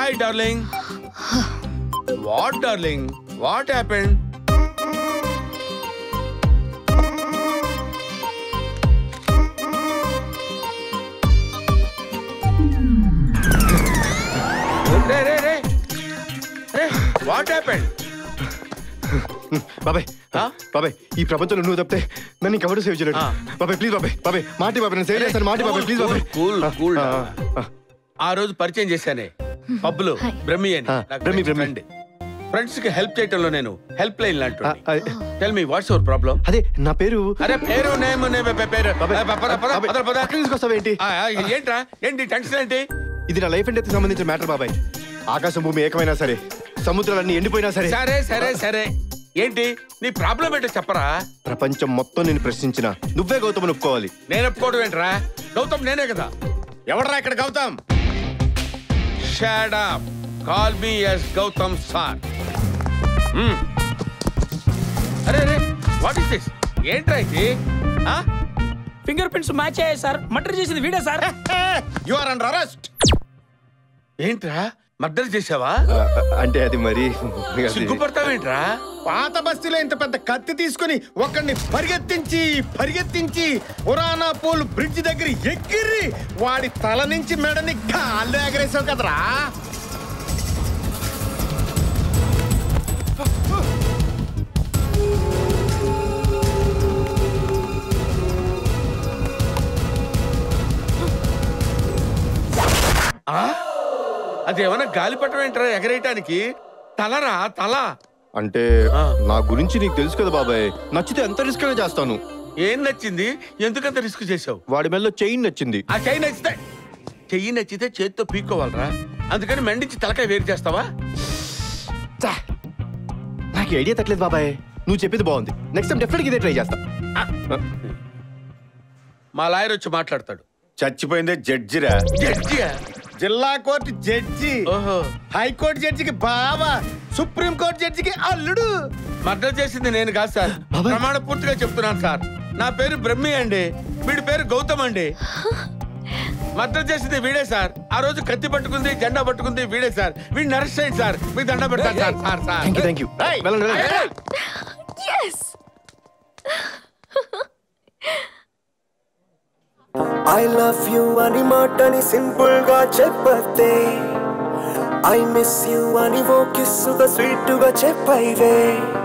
Hi darling what darling what happened రే రే రే రే వాట్ హ్యాపెండ్ బాబాయ్ ఆ? బాబాయ్ ఈ ప్రపంచంలో నువ్వు తప్పితే నన్ను ఇంకెవరు సేవ్ చేయలేడు ఆ. బాబాయ్ ప్లీజ్ బాబాయ్ బాబాయ్ మాటి బాబాయ్ నేను సేవ్ చేస్తాను మాటి బాబాయ్ ప్లీజ్ బాబాయ్ కూల్ కూల్ ఆ, ఆ, ఆ రోజు పరిచయం చేశానే పబ్బులు బ్రహ్మి అని ఆ, బ్రహ్మి, బ్రహ్మి. ఫ్రెండ్ ఫ్రెండ్స్ కి హెల్ప్ చేయటంలో నేను హెల్ప్ లైన్ ఆ, లాంటి ఆ, tell me what's your problem అదే నా పేరు అరే పేరు నేమ్ నే- పే- పేరు బాబాయ్, ఆ, పద, పద, బాబాయ్, పద, పద. అక్కడికి తీసుకొస్తావేంటి ఆ, ఆ, ఏంట్రా ఏంటి టెన్షన్ ఏంటి ఇది నా లైఫ్ అండ్ డెత్ సంబంధించిన మ్యాటర్ బాబాయ్ ఆకాశం భూమి ఏకమైనా సరే సముద్రాలన్నీ ఎండిపోయినా సరే సరే సరే సరే ఏంటి నీ ప్రాబ్లం ఏంటో చెప్పరా ప్రపంచం మొత్తం నేను ప్రశ్నించిన నువ్వే గౌతమ్ ఒప్పుకోవాలి నేను ఒప్పుకోవడం ఏంట్రా గౌతమ్ నేనే కదా ఎవడరా ఇక్కడ Gautam shut up call me yes Gautam sir అరే అరే వాట్ ఇస్ దిస్ ఏంట్రా ఇది ఆ? ఫింగర్ ప్రింట్స్ మ్యాచ్ అయ్యాయి సార్ మర్డర్ చేసింది వీడే sir you are under arrest ఏంట్రా మర్డర్ చేసావా ఆ, అంటే అది మరి అది- సిగ్గుపడతావేంట్రా పాత బస్తీలో ఇంత పెద్ద కత్తి తీసుకుని ఒకడిని పరిగెత్తించి పరిగెత్తించి పురాణా పూల్ బ్రిడ్జ్ దగ్గర ఎక్కిర్రి వాడి తల నుంచి మెడని గాల్లో ఎగరేసావు కదరా ఆ? అదేమన్నా గాలిపటం ఏంట్రా ఎగరేయటానికి తలరా తల అంటే ఆ. నా గురించి నీకు తెలుసు కదా బాబాయ్ నచ్చితే ఎంత రిస్క్ అయినా చేస్తాను ఏం నచ్చింది ఎందుకంత రిస్క్ చేసావు వాడి మెల్లో చైన్ నచ్చింది ఆ చెయ్యి నచ్చితే చెయ్యి నచ్చితే చేత్తో పీక్కోవాలరా అందుకని మెండించి తలకాయ వేరు చేస్తావా ఛా! నాకు ఈ ఐడియా తట్టలేదు బాబాయ్ నువ్వు చెప్పింది బాగుంది నెక్స్ట్ టైం డెఫినెట్ ఇదే ట్రై చేస్తా మా లాయర్ వచ్చి మాట్లాడతాడు చచ్చిపోయిందే జడ్జిరా జడ్జియా? జిల్లా కోర్టు జడ్జి ఓహో హైకోర్టు జడ్జికి బావా సుప్రీం కోర్టు జడ్జికి అల్లుడు మర్డర్ చేసింది నేను కాదు సార్ బాబాయ్. ప్రమాణ పూర్తిగా చెప్తున్నాను సార్ నా పేరు బ్రహ్మి అండి వీడి పేరు గౌతమ్ అండి మర్డర్ చేసింది వీడే సార్ ఆ రోజు కత్తి పట్టుకుంది జెండా పట్టుకుంది వీడే సార్ వీడిని అరెస్ట్ చేయండి సార్ మీకు దండ పెడతాను sir sir sir thank you thank you ఏయ్! వెళ్ళండి వెళ్ళండి ఏయ్! Yes! ఐ లవ్ యూ అని మాటని సింపుల్ గా చెప్పతే ఐ మిస్ యూ అని ఓ కిస్సుగా స్వీట్ గా చెప్పైవే